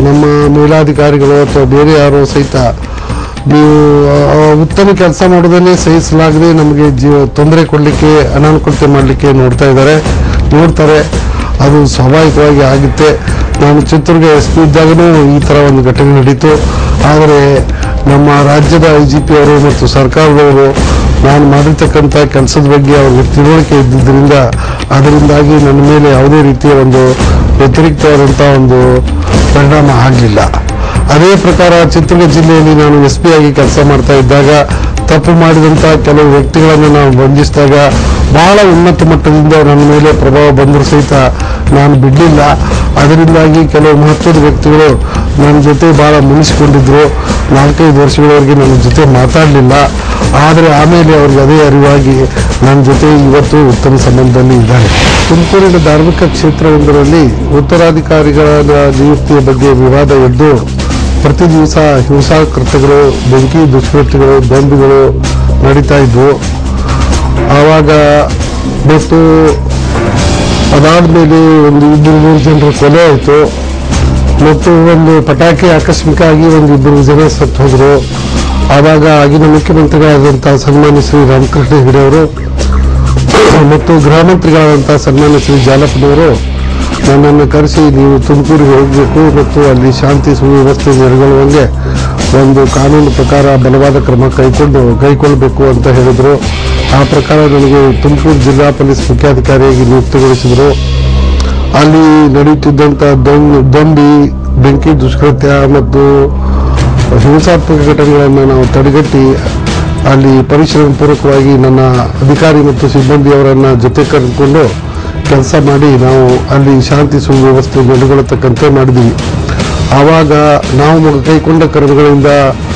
ನಮ್ಮ ಮೇಲಾಧಿಕಾರಿಗಳು ಅಥವಾ ಬೇರೆ ಯಾರೋ ಸಹಿತ ನೀವು ಆ, ಉತ್ತಮ ಕೆಲಸ ಮಾಡೋದನ್ನೇ ಸಹಿಸಲಾಗದೆ ನಮಗೆ ಜೀವ ತೊಂದರೆ ಕೊಡಲಿಕ್ಕೆ ಅನಾನುಕೂಲತೆ ಮಾಡಲಿಕ್ಕೆ ನೋಡ್ತಾ ಇದ್ದಾರೆ ನೋಡ್ತಾರೆ ಅದು ಸ್ವಾಭಾವಿಕವಾಗಿ ಆಗುತ್ತೆ ನಾನು ಚಿತ್ರದುರ್ಗ ಎಸ್ ಪಿ ಇದ್ದಾಗಲೂ ಈ ಥರ ಒಂದು ಘಟನೆ ನಡೀತು ಆದರೆ ನಮ್ಮ ರಾಜ್ಯದ ಐ ಜಿ ಪಿ ಅವರು ಮತ್ತು ಸರ್ಕಾರದವರು ನಾನು ಮಾಡಿರ್ತಕ್ಕಂಥ ಕೆಲಸದ ಬಗ್ಗೆ ಅವ್ರಿಗೆ ತಿಳುವಳಿಕೆ ಇದ್ದಿದ್ದರಿಂದ ಅದರಿಂದಾಗಿ ನನ್ನ ಮೇಲೆ ಯಾವುದೇ ರೀತಿಯ ಒಂದು ವ್ಯತಿರಿಕ್ತವಾದಂಥ ಒಂದು ಪರಿಣಾಮ ಆಗಲಿಲ್ಲ ಅದೇ ಪ್ರಕಾರ ಚಿತ್ರದುರ್ಗ ಜಿಲ್ಲೆಯಲ್ಲಿ ನಾನು ಎಸ್ ಪಿ ಆಗಿ ಕೆಲಸ ಮಾಡ್ತಾ ಇದ್ದಾಗ ತಪ್ಪು ಮಾಡಿದಂಥ ಕೆಲವು ವ್ಯಕ್ತಿಗಳನ್ನು ನಾವು ಬಂಧಿಸಿದಾಗ ಬಹಳ ಉನ್ನತ ಮಟ್ಟದಿಂದ ನನ್ನ ಮೇಲೆ ಪ್ರಭಾವ ಬಂದರೂ ಸಹಿತ ನಾನು ಬಿಡಲಿಲ್ಲ ಅದರಿಂದಾಗಿ ಕೆಲವು ಮಹತ್ವದ ವ್ಯಕ್ತಿಗಳು ನನ್ನ ಜೊತೆ ಬಹಳ ಮುನಿಸಿಕೊಂಡಿದ್ರು ನಾಲ್ಕೈದು ವರ್ಷಗಳವರೆಗೆ ನನ್ನ ಜೊತೆ ಮಾತಾಡಲಿಲ್ಲ ಆದರೆ ಆಮೇಲೆ ಅವ್ರಿಗೆ ಅದೇ ಅರಿವಾಗಿ ನನ್ನ ಜೊತೆ ಇವತ್ತು ಉತ್ತಮ ಸಂಬಂಧದಲ್ಲಿ ಇದ್ದಾರೆ ತುಮಕೂರಿನ ಧಾರ್ಮಿಕ ಕ್ಷೇತ್ರವೊಂದರಲ್ಲಿ ಉತ್ತರಾಧಿಕಾರಿಗಳ ನಿಯುಕ್ತಿಯ ಬಗ್ಗೆ ವಿವಾದ ಎದ್ದು ಪ್ರತಿ ದಿವಸ ಹಿಂಸಾಕೃತ್ಯಗಳು ಬೆಂಕಿ ದುಷ್ಕೃತ್ಯಗಳು ಬಾಂಬ್ಗಳು ನಡೀತಾ ಇದ್ವು ಆವಾಗ ಮತ್ತು ಅದಾದ್ಮೇಲೆ ಒಂದು ಇಬ್ಬರು ಮೂರು ಜನರ ಕೊಲೆ ಆಯಿತು ಮತ್ತು ಒಂದು ಪಟಾಕಿ ಆಕಸ್ಮಿಕ ಆಗಿ ಒಂದು ಇಬ್ಬರು ಜನ ಸತ್ತು ಹೋದರು ಆವಾಗ ಆಗಿನ ಮುಖ್ಯಮಂತ್ರಿಗಳಾದಂಥ ಸನ್ಮಾನ್ಯ ಶ್ರೀ ರಾಮಕೃಷ್ಣ ಹೆಗಡೆ ಅವರು ಮತ್ತು ಗೃಹ ಮಂತ್ರಿಗಳಾದಂಥ ಸನ್ಮಾನ್ಯ ಶ್ರೀ ಜಾಲಪ್ಪನವರು ನನ್ನನ್ನು ಕರೆಸಿ ನೀವು ತುಮಕೂರಿಗೆ ಹೋಗಬೇಕು ಮತ್ತು ಅಲ್ಲಿ ಶಾಂತಿ ಸುವ್ಯವಸ್ಥೆ ನೆಲೆಗೊಳ್ಳುವಂಗೆ ಒಂದು ಕಾನೂನು ಪ್ರಕಾರ ಬಲವಾದ ಕ್ರಮ ಕೈಕೊಂಡು ಕೈಗೊಳ್ಳಬೇಕು ಅಂತ ಹೇಳಿದರು ಆ ಪ್ರಕಾರ ನನಗೆ ತುಮಕೂರು ಜಿಲ್ಲಾ ಪೊಲೀಸ್ ಮುಖ್ಯಾಧಿಕಾರಿಯಾಗಿ ನಿಯುಕ್ತಿಗೊಳಿಸಿದರು ಅಲ್ಲಿ ನಡೆಯುತ್ತಿದ್ದಂಥ ದೊಂಬಿ ದೊಂಬಿ ಬೆಂಕಿ ದುಷ್ಕೃತ್ಯ ಮತ್ತು ಹಿಂಸಾತ್ಮಕ ಘಟನೆಗಳನ್ನು ನಾವು ತಡೆಗಟ್ಟಿ ಅಲ್ಲಿ ಪರಿಶ್ರಮ ಪೂರ್ವಕವಾಗಿ ನನ್ನ ಅಧಿಕಾರಿ ಮತ್ತು ಸಿಬ್ಬಂದಿಯವರನ್ನ ಜೊತೆ ಕರೆದುಕೊಂಡು ಕೆಲಸ ಮಾಡಿ ನಾವು ಅಲ್ಲಿ ಶಾಂತಿ ಸುವ್ಯವಸ್ಥೆ ನೆಲೆಗೊಳ್ಳತಕ್ಕಂತೆ ಮಾಡಿದ್ವಿ ಆವಾಗ ನಾವು ಮ- ಕೈಗೊಂಡ ಕ್ರಮಗಳಿಂದ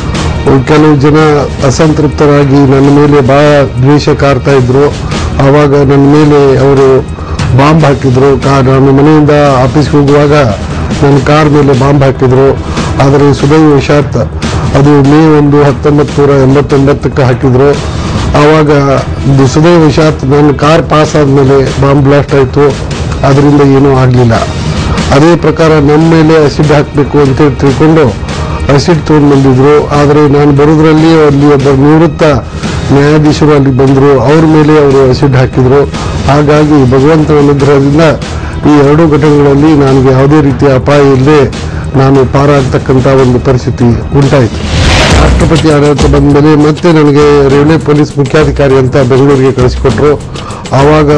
ಕೆಲವು ಜನ ಅಸಂತೃಪ್ತರಾಗಿ ನನ್ನ ಮೇಲೆ ಬಹಳ ದ್ವೇಷ ಕಾರ್ತಾ ಇದ್ರು ಆವಾಗ ನನ್ನ ಮೇಲೆ ಅವರು ಬಾಂಬ್ ಹಾಕಿದ್ರು ಕಾ ನಾನು ಮನೆಯಿಂದ ಆಫೀಸ್ಗೆ ಹೋಗುವಾಗ ನನ್ನ ಕಾರ್ ಮೇಲೆ ಬಾಂಬ್ ಹಾಕಿದ್ರು ಆದರೆ ಸುದೈವಶಾತ್ ಅದು ಮೇ ಒಂದು ಹತ್ತೊಂಬತ್ತು ನೂರ ಎಂಬತ್ತೊಂಬತ್ತಕ್ಕೆ ಹಾಕಿದ್ರು ಆವಾಗ ಇದು ಸುದೈವಶಾತ್ ನನ್ನ ಕಾರ್ ಪಾಸ್ ಆದಮೇಲೆ ಬಾಂಬ್ ಬ್ಲಾಸ್ಟ್ ಆಯಿತು ಅದರಿಂದ ಏನೂ ಆಗಲಿಲ್ಲ ಅದೇ ಪ್ರಕಾರ ನಮ್ಮ ಮೇಲೆ ಅಸಿಡ್ ಹಾಕಬೇಕು ಅಂತೇಳಿ ತಿಳ್ಕೊಂಡು ಅಸಿಡ್ ತೊಗೊಂಡು ಬಂದಿದ್ರು ಆದರೆ ನಾನು ಬರೋದ್ರಲ್ಲಿ ಅಲ್ಲಿ ಒಬ್ಬ ನಿವೃತ್ತ ನ್ಯಾಯಾಧೀಶರು ಅಲ್ಲಿ ಬಂದರು ಅವ್ರ ಮೇಲೆ ಅವರು ಅಸಿಡ್ ಹಾಕಿದ್ರು ಹಾಗಾಗಿ ಭಗವಂತನ ಅನುಗ್ರಹದಿಂದ ಈ ಎರಡೂ ಘಟನೆಗಳಲ್ಲಿ ನನಗೆ ಯಾವುದೇ ರೀತಿಯ ಅಪಾಯ ಇಲ್ಲದೆ ನಾನು ಪಾರಾಗ್ತಕ್ಕಂಥ ಒಂದು ಪರಿಸ್ಥಿತಿ ಉಂಟಾಯಿತು ರಾಷ್ಟ್ರಪತಿ ಆಡಳಿತ ಬಂದ ಮೇಲೆ ಮತ್ತೆ ನನಗೆ ರೈಲ್ವೆ ಪೊಲೀಸ್ ಮುಖ್ಯಾಧಿಕಾರಿ ಅಂತ ಬೆಂಗಳೂರಿಗೆ ಕಳಿಸಿಕೊಟ್ರು ಆವಾಗ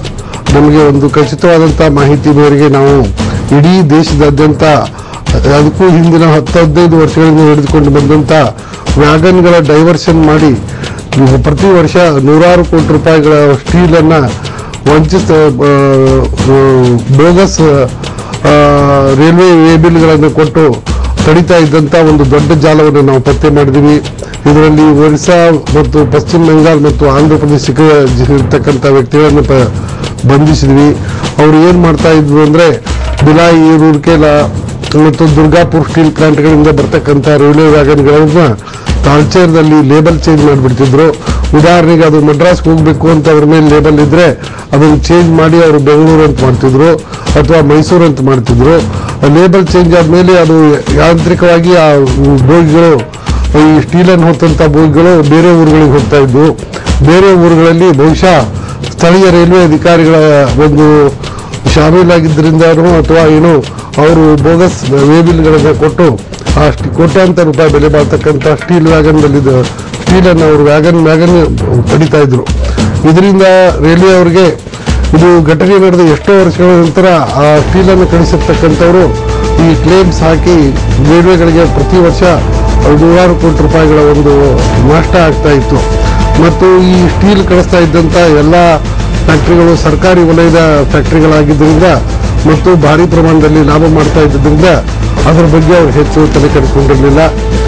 ನಮಗೆ ಒಂದು ಖಚಿತವಾದಂಥ ಮಾಹಿತಿ ಮೇರೆಗೆ ನಾವು ಇಡೀ ದೇಶದಾದ್ಯಂತ ಅದಕ್ಕೂ ಹಿಂದಿನ ಹತ್ತು ಹದಿನೈದು ವರ್ಷಗಳಿಂದ ಹಿಡಿದುಕೊಂಡು ಬಂದಂಥ ವ್ಯಾಗನ್ಗಳ ಡೈವರ್ಷನ್ ಮಾಡಿ ಇವು ಪ್ರತಿ ವರ್ಷ ನೂರಾರು ಕೋಟಿ ರೂಪಾಯಿಗಳ ಸ್ಟೀಲನ್ನು ವಂಚಿಸ ಆ, ಆ, ಬೋಗಸ್ ಆ, ರೈಲ್ವೆ ವೇಬಿಲ್ಗಳನ್ನು ಕೊಟ್ಟು ತಡಿತಾ ಇದ್ದಂಥ ಒಂದು ದೊಡ್ಡ ಜಾಲವನ್ನು ನಾವು ಪತ್ತೆ ಮಾಡಿದ್ವಿ ಇದರಲ್ಲಿ ಒರಿಸ್ಸಾ ಮತ್ತು ಪಶ್ಚಿಮ ಬೆಂಗಾಲ್ ಮತ್ತು ಆಂಧ್ರ ಪ್ರದೇಶಕ್ಕೆ ಇರ್ತಕ್ಕಂಥ ವ್ಯಕ್ತಿಗಳನ್ನು ಪ- ಬಂಧಿಸಿದ್ವಿ ಅವರು ಏನು ಮಾಡ್ತಾ ಇದ್ವು ಅಂದರೆ ಬಿಲಾಯಿ ರೂರ್ಕೆಲಾ ಮತ್ತು ದುರ್ಗಾಪುರ್ ಸ್ಟೀಲ್ ಪ್ಲಾಂಟ್ಗಳಿಂದ ಬರ್ತಕ್ಕಂಥ ರೈಲ್ವೆ ವ್ಯಾಗನ್ಗಳನ್ನ ತಾಳ್ಚೇರ್ದಲ್ಲಿ ಲೇಬಲ್ ಚೇಂಜ್ ಮಾಡಿಬಿಡ್ತಿದ್ರು ಉದಾಹರಣೆಗೆ ಅದು ಮಡ್ರಾಸ್ಗೆ ಹೋಗ್ಬೇಕು ಅಂತ ಅದ್ರ ಮೇಲೆ ಲೇಬಲ್ ಇದ್ರೆ ಅದನ್ನು ಚೇಂಜ್ ಮಾಡಿ ಅವರು ಬೆಂಗಳೂರು ಅಂತ ಮಾಡ್ತಿದ್ರು ಅಥವಾ ಮೈಸೂರು ಅಂತ ಮಾಡ್ತಿದ್ರು ಲೇಬಲ್ ಚೇಂಜ್ ಆದ್ಮೇಲೆ ಅದು ಯಾಂತ್ರಿಕವಾಗಿ ಆ ಬೋಗಿಗಳು ಈ ಸ್ಟೀಲನ್ನು ಹೊತ್ತಂತ ಬೋಗಿಗಳು ಬೇರೆ ಊರುಗಳಿಗೆ ಹೋಗ್ತಾ ಇದ್ವು ಬೇರೆ ಊರುಗಳಲ್ಲಿ ಬಹುಶಃ ಸ್ಥಳೀಯ ರೈಲ್ವೆ ಅಧಿಕಾರಿಗಳ ಒಂದು ಶಾಮೀಲಾಗಿದ್ದರಿಂದನೋ ಅಥವಾ ಏನು ಅವರು ಬೋಗಸ್ ವೇಬಿಲ್ಗಳನ್ನು ಕೊಟ್ಟು ಆ ಸ್ಟಿ- ಕೋಟ್ಯಾಂತರ ರೂಪಾಯಿ ಬೆಲೆ ಬಾಳ್ತಕ್ಕಂಥ ಸ್ಟೀಲ್ ವ್ಯಾಗನ್ನಲ್ಲಿ ಸ್ಟೀಲನ್ನು ಅವರು ವ್ಯಾಗನ್ ವ್ಯಾಗನ್ ತಡಿತಾ ಇದ್ರು ಇದರಿಂದ ರೈಲ್ವೆ ಅವರಿಗೆ ಇದು ಘಟನೆ ನಡೆದ ಎಷ್ಟೋ ವರ್ಷಗಳ ನಂತರ ಆ ಸ್ಟೀಲನ್ನು ಕಳಿಸಿರ್ತಕ್ಕಂಥವರು ಈ ಕ್ಲೇಮ್ಸ್ ಹಾಕಿ ರೈಲ್ವೆಗಳಿಗೆ ಪ್ರತಿ ವರ್ಷ ನೂರಾರು ಕೋಟಿ ರೂಪಾಯಿಗಳ ಒಂದು ನಷ್ಟ ಆಗ್ತಾ ಇತ್ತು ಮತ್ತು ಈ ಸ್ಟೀಲ್ ಕಳಿಸ್ತಾ ಇದ್ದಂಥ ಎಲ್ಲ ಫ್ಯಾಕ್ಟ್ರಿಗಳು ಸರ್ಕಾರಿ ವಲಯದ ಫ್ಯಾಕ್ಟ್ರಿಗಳಾಗಿದ್ದರಿಂದ ಮತ್ತು ಭಾರಿ ಪ್ರಮಾಣದಲ್ಲಿ ಲಾಭ ಮಾಡ್ತಾ ಇದ್ದರಿಂದ ಅದರ ಬಗ್ಗೆ ಅವರು ಹೆಚ್ಚು ತಲೆ ಕೆಡಿಸಿಕೊಂಡಿರಲಿಲ್ಲ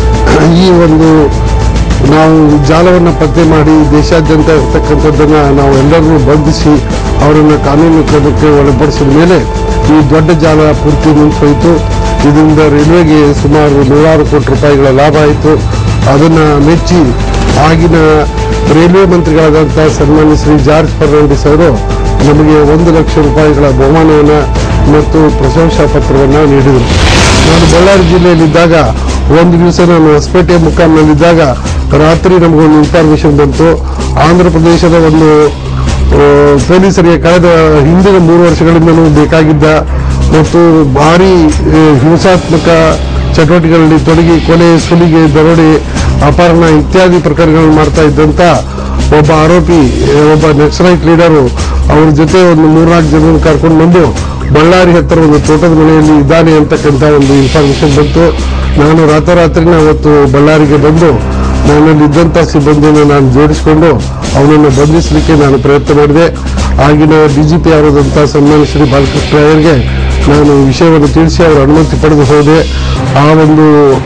ಈ ಒಂದು ನಾವು ಜಾಲವನ್ನು ಪತ್ತೆ ಮಾಡಿ ದೇಶಾದ್ಯಂತ ಇರ್ತಕ್ಕಂಥದ್ದನ್ನು ನಾವು ಎಲ್ಲರನ್ನೂ ಬಂಧಿಸಿ ಅವರನ್ನು ಕಾನೂನು ಕ್ರಮಕ್ಕೆ ಒಳಪಡಿಸಿದ ಮೇಲೆ ಈ ದೊಡ್ಡ ಜಾಲ ಪೂರ್ತಿ ನಿಂತೋಯಿತು ಇದರಿಂದ ರೈಲ್ವೆಗೆ ಸುಮಾರು ನೂರಾರು ಕೋಟಿ ರೂಪಾಯಿಗಳ ಲಾಭ ಆಯಿತು ಅದನ್ನು ಮೆಚ್ಚಿ ಆಗಿನ ರೈಲ್ವೆ ಮಂತ್ರಿಗಳಾದಂಥ ಸನ್ಮಾನ್ಯ ಶ್ರೀ ಜಾರ್ಜ್ ಫರ್ನಾಂಡಿಸ್ ಅವರು ನಮಗೆ ಒಂದು ಲಕ್ಷ ರೂಪಾಯಿಗಳ ಬಹುಮಾನವನ್ನು ಮತ್ತು ಪ್ರಶಂಸಾ ಪತ್ರವನ್ನು ನೀಡಿದರು ನಾನು ಬಳ್ಳಾರಿ ಜಿಲ್ಲೆಯಲ್ಲಿದ್ದಾಗ ಒಂದು ದಿವಸ ನಾನು ಹೊಸಪೇಟೆ ಮುಕ್ಕಾಂನಲ್ಲಿದ್ದಾಗ ರಾತ್ರಿ ನಮಗೊಂದು ಇನ್ಫಾರ್ಮೇಶನ್ ಬಂತು ಆಂಧ್ರ ಪ್ರದೇಶದ ಒಂದು ಆ, ಪೊಲೀಸರಿಗೆ ಕಳೆದ ಹಿಂದಿನ ಮೂರು ವರ್ಷಗಳಿಂದಲೂ ಬೇಕಾಗಿದ್ದ ಮತ್ತು ಭಾರಿ ಆ, ಹಿಂಸಾತ್ಮಕ ಚಟುವಟಿಕೆಗಳಲ್ಲಿ ತೊಡಗಿ ಕೊಲೆ ಸುಲಿಗೆ ದರೋಡೆ ಅಪಹರಣ ಇತ್ಯಾದಿ ಪ್ರಕರಣಗಳನ್ನು ಮಾಡ್ತಾ ಇದ್ದಂತ ಒಬ್ಬ ಆರೋಪಿ ಆ, ಒಬ್ಬ ನಕ್ಸಲೈಟ್ ಲೀಡರು ಅವ್ರ ಜೊತೆ ಒಂದು ಮೂರ್ನಾಲ್ಕು ಜನರನ್ನು ಕರ್ಕೊಂಡು ಬಂದು ಬಳ್ಳಾರಿ ಹತ್ತಿರ ಒಂದು ತೋಟದ ಮನೆಯಲ್ಲಿ ಇದ್ದಾನೆ ಅಂತಕ್ಕಂಥ ಒಂದು ಇನ್ಫಾರ್ಮೇಶನ್ ಬಂತು ನಾನು ರಾತ್ರೋರಾತ್ರಿನ ಅವತ್ತು ಬಳ್ಳಾರಿಗೆ ಬಂದು ನನ್ನಲ್ಲಿ ಇದ್ದಂಥ ಸಿಬ್ಬಂದಿಯನ್ನು ನಾನು ಜೋಡಿಸಿಕೊಂಡು ಅವನನ್ನು ಬಂಧಿಸಲಿಕ್ಕೆ ನಾನು ಪ್ರಯತ್ನ ಮಾಡಿದೆ ಆಗಿನ ಡಿಜಿಪಿ ಅವರಾದಂಥ ಸನ್ಮಾನ್ಯ ಶ್ರೀ ಬಾಲಕೃಷ್ಣ ಅವರಿಗೆ ನಾನು ವಿಷಯವನ್ನು ತಿಳಿಸಿ ಅವರ ಅನುಮತಿ ಪಡೆದು ಹೋದೆ ಆ ಒಂದು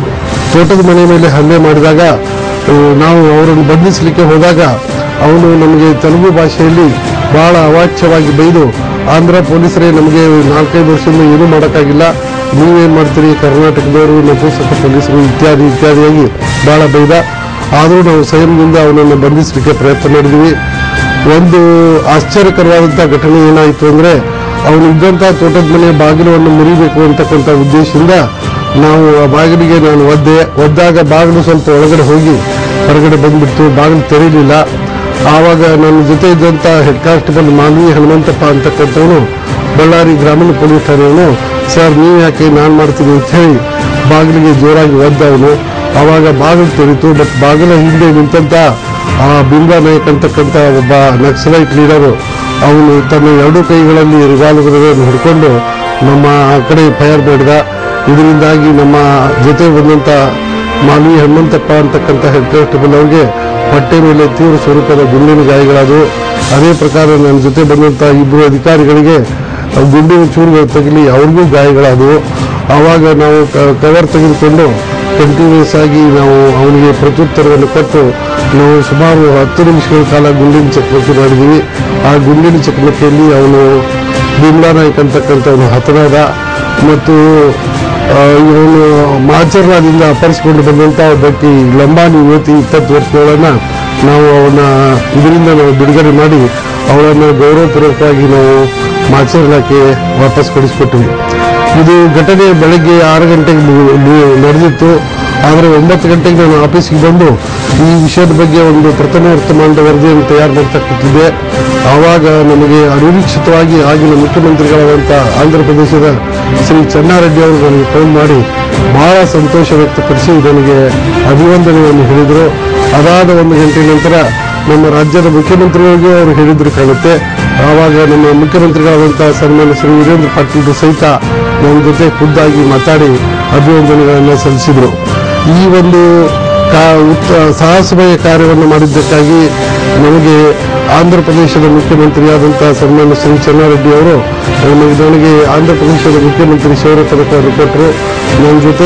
ತೋಟದ ಮನೆ ಮೇಲೆ ಹಲ್ಲೆ ಮಾಡಿದಾಗ ಆ, ನಾವು ಅವರನ್ನು ಬಂಧಿಸಲಿಕ್ಕೆ ಹೋದಾಗ ಅವನು ನಮಗೆ ತೆಲುಗು ಭಾಷೆಯಲ್ಲಿ ಬಹಳ ಅವಾಚ್ಯವಾಗಿ ಬೈದು ಆಂಧ್ರ ಪೊಲೀಸರೇ ನಮಗೆ ನಾಲ್ಕೈದು ವರ್ಷದಿಂದ ಏನೂ ಮಾಡೋಕ್ಕಾಗಿಲ್ಲ ನೀವೇನು ಮಾಡ್ತೀರಿ ಕರ್ನಾಟಕದವರು ನಪುಂಸಕ ಪೊಲೀಸರು ಇತ್ಯಾದಿ ಇತ್ಯಾದಿಯಾಗಿ ಬಹಳ ಬೈದ ಆದರೂ ನಾವು ಸಂಯಮದಿಂದ ಅವನನ್ನು ಬಂಧಿಸಲಿಕ್ಕೆ ಪ್ರಯತ್ನ ಮಾಡಿದ್ವಿ ಒಂದು ಆಶ್ಚರ್ಯಕರವಾದಂಥ ಘಟನೆ ಏನಾಯಿತು ಅಂದರೆ ಅವನು ಇದ್ದಂಥ ತೋಟದ ಮನೆಯ ಬಾಗಿಲನ್ನು ಮುರಿಬೇಕು ಅಂತಕ್ಕಂಥ ಉದ್ದೇಶದಿಂದ ನಾವು ಆ ಬಾಗಿಲಿಗೆ ನಾನು ಒದ್ದೆ ಒದ್ದಾಗ ಬಾಗಿಲು ಸ್ವಲ್ಪ ಒಳಗಡೆ ಹೋಗಿ ಹೊರಗಡೆ ಬಂದ್ಬಿಡ್ತು ಬಾಗಿಲು ತೆರೀಲಿಲ್ಲ ಆವಾಗ ನನ್ನ ಜೊತೆ ಇದ್ದಂಥ ಹೆಡ್ ಕಾನ್ಸ್ಟೇಬಲ್ ಮಾನ್ವಿ ಹನುಮಂತಪ್ಪ ಅಂತಕ್ಕಂಥವನು ಬಳ್ಳಾರಿ ಗ್ರಾಮೀಣ ಪೊಲೀಸ್ ಠಾಣೆಯವನು ಸರ್ ನೀವು ಯಾಕೆ ನಾನು ಮಾಡ್ತೀನಿ ಅಂತ ಹೇಳಿ ಬಾಗಿಲಿಗೆ ಜೋರಾಗಿ ಒದ್ದ ಅವನು ಆವಾಗ ಬಾಗಿಲು ತೆರೀತು ಬಟ್ ಬಾಗಿಲ ಹಿಂದೆ ನಿಂತಂತ ಆ ಬಿಂಬ ನಾಯಕ್ ಅಂತಕ್ಕಂಥ ಒಬ್ಬ ನಕ್ಸಲೈಟ್ ಲೀಡರು ಅವನು ತನ್ನ ಎರಡು ಕೈಗಳಲ್ಲಿ ರಿವಾಲ್ವರ್ಗಳನ್ನು ಹಿಡ್ಕೊಂಡು ನಮ್ಮ ಆ ಕಡೆ ಫೈರ್ ಮಾಡಿದ ಇದರಿಂದಾಗಿ ನಮ್ಮ ಜೊತೆ ಬಂದಂತ ಮಾನ್ವಿ ಹನುಮಂತಪ್ಪ ಅಂತಕ್ಕಂಥ ಹೆಡ್ ಕಾನ್ಸ್ಟೇಬಲ್ ಅವರಿಗೆ ಹೊಟ್ಟೆ ಮೇಲೆ ತೀವ್ರ ಸ್ವರೂಪದ ಗುಂಡಿನ ಗಾಯಗಳಾದವು ಅದೇ ಪ್ರಕಾರ ನನ್ನ ಜೊತೆ ಬಂದಂತ ಇಬ್ಬರು ಅಧಿಕಾರಿಗಳಿಗೆ ಗುಂಡಿನ ಚೂರುಗಳು ತಗಲಿ ಅವ್ರಿಗೂ ಗಾಯಗಳಾದವು ಆವಾಗ ನಾವು ಕವರ್ ತೆಗೆದುಕೊಂಡು ಕಂಟಿನ್ಯೂಸ್ ಆಗಿ ನಾವು ಅವನಿಗೆ ಪ್ರತ್ಯುತ್ತರವನ್ನು ಕೊಟ್ಟು ನಾವು ಸುಮಾರು ಹತ್ತು ನಿಮಿಷಗಳ ಕಾಲ ಗುಂಡಿನ ಚಕಮಕಿ ಮಾಡಿದ್ದೀವಿ ಆ ಗುಂಡಿನ ಚಕಮಕಿಯಲ್ಲಿ ಅವನು ಬಿಮ್ಲಾ ನಾಯ್ಕ್ ಅಂತಕ್ಕಂಥವನು ಹತನಾದ ಮತ್ತು ಆ, ಇವನು ಮಾಚರ್ನಾದಿಂದ ಅಪಹರಿಸಿಕೊಂಡು ಬಂದಂಥ ಒಬ್ಬಾಕಿ ಲಂಬಾನಿ ಯುವತಿ ಇಪ್ಪತ್ತು ವರ್ಷಗಳನ್ನ ನಾವು ಅವನ ಇದರಿಂದ ನಾವು ಬಿಡುಗಡೆ ಮಾಡಿ ಅವಳನ್ನು ಗೌರವಪೂರ್ವಕವಾಗಿ ನಾವು ಮಾಚರ್ಲಾಕ್ಕೆ ವಾಪಸ್ ಕಳಿಸ್ಕೊಟ್ವಿ ಇದು ಘಟನೆ ಬೆಳಗ್ಗೆ ಆರು ಗಂಟೆಗೆ ಮು- ಮು- ನಡೆದಿತ್ತು ಆದರೆ ಒಂಬತ್ತು ಗಂಟೆಗೆ ನಾನು ಆಫೀಸ್ಗೆ ಬಂದು ಈ ವಿಷಯದ ಬಗ್ಗೆ ಒಂದು ಪ್ರಥಮ ವರ್ತಮಾನದ ವರದಿಯನ್ನು ತಯಾರು ಮಾಡ್ತಾ ಕೂತಿದ್ದೆ ಆವಾಗ ನಮಗೆ ಅನಿರೀಕ್ಷಿತವಾಗಿ ಆಗಿನ ಮುಖ್ಯಮಂತ್ರಿಗಳಾದಂಥ ಆಂಧ್ರ ಪ್ರದೇಶದ ಶ್ರೀ ಚೆನ್ನಾರೆಡ್ಡಿ ಅವರು ನನಗೆ ಫೋನ್ ಮಾಡಿ ಬಹಳ ಸಂತೋಷ ವ್ಯಕ್ತಪಡಿಸಿ ನನಗೆ ಅಭಿವಂದನೆಯನ್ನು ಹೇಳಿದರು ಅದಾದ ಒಂದು ಗಂಟೆ ನಂತರ ನಮ್ಮ ರಾಜ್ಯದ ಮುಖ್ಯಮಂತ್ರಿಗಳಿಗೂ ಅವರು ಹೇಳಿದ್ರು ಕಾಣುತ್ತೆ ಆವಾಗ ನಮ್ಮ ಮುಖ್ಯಮಂತ್ರಿಗಳಾದಂಥ ಸನ್ಮಾನ್ಯ ಶ್ರೀ ವೀರೇಂದ್ರ ಪಾಟೀಲ್ ಸಹಿತ ನನ್ನ ಜೊತೆ ಖುದ್ದಾಗಿ ಮಾತಾಡಿ ಅಭಿವಂದನೆಗಳನ್ನು ಸಲ್ಲಿಸಿದರು ಈ ಒಂದು ಕಾ ಉತ್ತ ಸಾಹಸಮಯ ಕಾರ್ಯವನ್ನು ಮಾಡಿದ್ದಕ್ಕಾಗಿ ನಮಗೆ ಆಂಧ್ರ ಪ್ರದೇಶದ ಮುಖ್ಯಮಂತ್ರಿಯಾದಂಥ ಸನ್ಮಾನ್ಯ ಶ್ರೀ ಚೆನ್ನಾರೆಡ್ಡಿ ಅವರು ನಮಗೆ ನನಗೆ ಆಂಧ್ರ ಪ್ರದೇಶದ ಮುಖ್ಯಮಂತ್ರಿ ಶೌರ್ಯ ಪದಕವನ್ನು ಕೊಟ್ಟರು ನನ್ನ ಜೊತೆ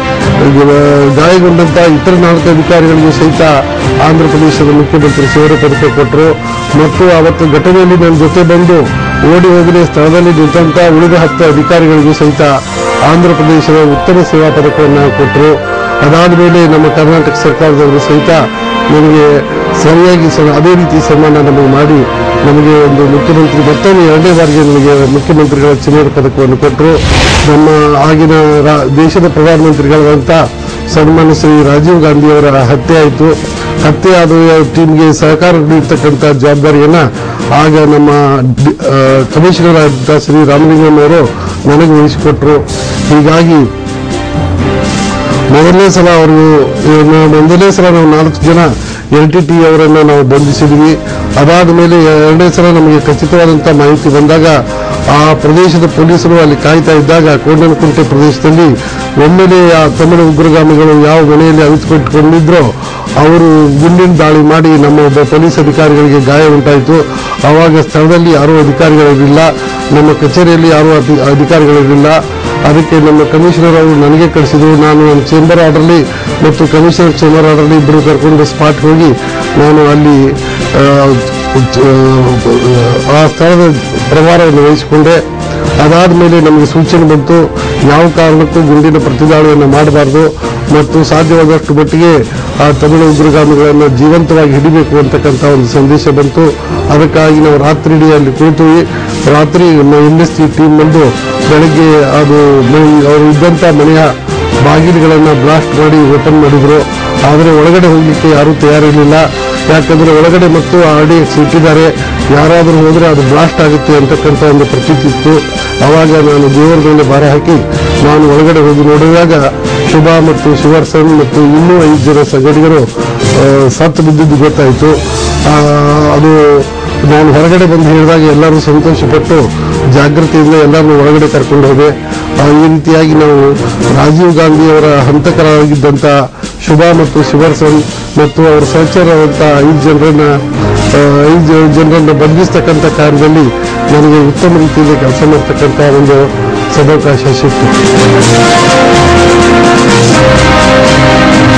ಆ, ಗಾಯಗೊಂಡಂಥ ಇತರ ನಾಲ್ಕು ಅಧಿಕಾರಿಗಳಿಗೂ ಸಹಿತ ಆಂಧ್ರ ಪ್ರದೇಶದ ಮುಖ್ಯಮಂತ್ರಿ ಶೌರ್ಯ ಪದಕ ಕೊಟ್ಟರು ಮತ್ತು ಅವತ್ತು ಘಟನೆಯಲ್ಲಿ ನನ್ನ ಜೊತೆ ಬಂದು ಓಡಿ ಹೋಗದೆ ಸ್ಥಳದಲ್ಲಿ ನಿಂತಂಥ ಉಳಿದ ಹತ್ತು ಅಧಿಕಾರಿಗಳಿಗೂ ಸಹಿತ ಆಂಧ್ರ ಪ್ರದೇಶದ ಉತ್ತಮ ಸೇವಾ ಪದಕವನ್ನು ಕೊಟ್ಟರು ಅದಾದ ಮೇಲೆ ನಮ್ಮ ಕರ್ನಾಟಕ ಸರ್ಕಾರದವರು ಸಹಿತ ನನಗೆ ಸರಿಯಾಗಿ ಸ- ಅದೇ ರೀತಿ ಸನ್ಮಾನ ನಮಗೆ ಮಾಡಿ ನಮಗೆ ಒಂದು ಮುಖ್ಯಮಂತ್ರಿ ಮತ್ತೊಮ್ಮೆ ಎರಡನೇ ಬಾರಿಗೆ ನನಗೆ ಮುಖ್ಯಮಂತ್ರಿಗಳ ಚಿನ್ನದ ಪದಕವನ್ನು ಕೊಟ್ಟರು ನಮ್ಮ ಆಗಿನ ರಾ- ದೇಶದ ಪ್ರಧಾನಮಂತ್ರಿಗಳಾದಂಥ ಸನ್ಮಾನ್ಯ ಶ್ರೀ ರಾಜೀವ್ ಗಾಂಧಿಯವರ ಹತ್ಯೆ ಆಯಿತು ಹತ್ಯೆ ಆದ ಟೀಮ್ಗೆ ಸಹಕಾರ ನೀಡ್ತಕ್ಕಂಥ ಜವಾಬ್ದಾರಿಯನ್ನ ಆಗ ನಮ್ಮ ಡಿ- ಆ, ಕಮಿಷನರ್ ಆದಂಥ ಶ್ರೀ ರಾಮಲಿಂಗಂ ಅವರು ನನಗೆ ವಹಿಸಿಕೊಟ್ರು ಹೀಗಾಗಿ ಮೊದಲನೇ ಸಲ ಅವರು ಇವ್ರನ್ನ ಮೊದಲನೇ ಸಲ ನಾವು ನಾಲ್ಕು ಜನ ಎಲ್ ಟಿ ಟಿ ಅವರನ್ನು ನಾವು ಬಂಧಿಸಿದ್ವಿ ಅದಾದ ಮೇಲೆ ಎರಡನೇ ಸಲ ನಮಗೆ ಖಚಿತವಾದಂಥ ಮಾಹಿತಿ ಬಂದಾಗ ಆ ಪ್ರದೇಶದ ಪೊಲೀಸರು ಅಲ್ಲಿ ಕಾಯ್ತಾ ಇದ್ದಾಗ ಕೋಂಡನಕುಂಟೆ ಪ್ರದೇಶದಲ್ಲಿ ಒಮ್ಮೆಲೆ ಆ ತಮಿಳು ಉಗ್ರಗಾಮಿಗಳು ಯಾವ ಮನೆಯಲ್ಲಿ ಅವಿತುಕೊಟ್ಟಿಕೊಂಡಿದ್ರೋ ಅವರು ಗುಂಡಿನ ದಾಳಿ ಮಾಡಿ ನಮ್ಮ ಒಬ್ಬ ಪೊಲೀಸ್ ಅಧಿಕಾರಿಗಳಿಗೆ ಗಾಯ ಉಂಟಾಯಿತು ಆವಾಗ ಸ್ಥಳದಲ್ಲಿ ಯಾರೂ ಅಧಿಕಾರಿಗಳಿರಲಿಲ್ಲ ನಮ್ಮ ಕಚೇರಿಯಲ್ಲಿ ಯಾರೂ ಅಧಿ- ಅಧಿಕಾರಿಗಳಿರಲಿಲ್ಲ ಅದಕ್ಕೆ ನಮ್ಮ ಕಮಿಷನರ್ ಅವರು ನನಗೆ ಕಳಿಸಿದ್ರು ನಾನು ನನ್ನ ಚೇಂಬರ್ ಆರ್ಡರ್ಲಿ ಮತ್ತು ಕಮಿಷನರ್ ಚೇಂಬರ್ ಆರ್ಡರ್ಲಿ ಇಬ್ಬರು ಕರ್ಕೊಂಡು ಸ್ಪಾಟ್ ಹೋಗಿ ನಾನು ಅಲ್ಲಿ ಆ, ಚ- ಆ ಸ್ಥಳದ ಪ್ರಭಾರವನ್ನು ವಹಿಸಿಕೊಂಡೆ ಅದಾದ ಮೇಲೆ ನಮಗೆ ಸೂಚನೆ ಬಂತು ಯಾವ ಕಾರಣಕ್ಕೂ ಗುಂಡಿನ ಪ್ರತಿದಾಳಿಯನ್ನು ಮಾಡಬಾರ್ದು ಮತ್ತು ಸಾಧ್ಯವಾದಷ್ಟು ಮಟ್ಟಿಗೆ ಆ ತಮಿಳು ಉಗ್ರಗಾಮಿಗಳನ್ನು ಜೀವಂತವಾಗಿ ಹಿಡಿಬೇಕು ಅಂತಕ್ಕಂಥ ಒಂದು ಸಂದೇಶ ಬಂತು ಅದಕ್ಕಾಗಿ ನಾವು ರಾತ್ರಿ ಇಡೀ ಅಲ್ಲಿ ಕುಳಿತು ರಾತ್ರಿ ನಮ್ಮ ಎನ್ ಎಸ್ ಟಿ ಟೀಮ್ ಬಂದು ಬೆಳಗ್ಗೆ ಅದು ಮನೆ- ಅವರು ಇದ್ದಂಥ ಮನೆಯ ಬಾಗಿಲುಗಳನ್ನು ಬ್ಲಾಸ್ಟ್ ಮಾಡಿ ಓಪನ್ ಮಾಡಿದ್ರು ಆದರೆ ಒಳಗಡೆ ಹೋಗ್ಲಿಕ್ಕೆ ಯಾರೂ ತಯಾರಿರಲಿಲ್ಲ ಯಾಕಂದ್ರೆ ಒಳಗಡೆ ಮತ್ತು ಆರ್ ಡಿ ಎಕ್ಸ್ ಇಟ್ಟಿದ್ದಾರೆ ಯಾರಾದರೂ ಹೋದ್ರೆ ಅದು ಬ್ಲಾಸ್ಟ್ ಆಗುತ್ತೆ ಅಂತಕ್ಕಂಥ ಒಂದು ಪ್ರತೀತಿ ಇತ್ತು ಆವಾಗ ನಾನು ದೇವರ ಮೇಲೆ ಭಾರ ಹಾಕಿ ನಾನು ಒಳಗಡೆ ಹೋಗಿ ನೋಡಿದಾಗ ಶುಭ ಮತ್ತು ಶಿವರ್ಸನ್ ಮತ್ತು ಇನ್ನೂ ಐದು ಜನ ಸಂಘಟಕರು ಆ, ಸತ್ತು ಬಿದ್ದಿದ್ದು ಗೊತ್ತಾಯಿತು ಆ, ಅದು ನಾನು ಹೊರಗಡೆ ಬಂದು ಹೇಳಿದಾಗ ಎಲ್ಲರೂ ಸಂತೋಷಪಟ್ಟು ಜಾಗೃತಿಯಿಂದ ಎಲ್ಲರನ್ನು ಒಳಗಡೆ ಕರ್ಕೊಂಡು ಹೋದೆ ಆ, ಈ ರೀತಿಯಾಗಿ ನಾವು ರಾಜೀವ್ ಗಾಂಧಿಯವರ ಹಂತಕರಾಗಿದ್ದಂಥ ಶುಭ ಮತ್ತು ಶಿವರ್ಸನ್ ಮತ್ತು ಅವರ ಸಹಚರವಂತ ಐದು ಜನರನ್ನ ಆ, ಐದು ಜನರನ್ನ ಬಂಧಿಸ್ತಕ್ಕಂಥ ಕಾರ್ಯದಲ್ಲಿ ನನಗೆ ಉತ್ತಮ ರೀತಿಯಲ್ಲಿ ಕೆಲಸ ಮಾಡ್ತಕ್ಕಂಥ ಒಂದು ಸದಾವಕಾಶ ಸಿಕ್ತು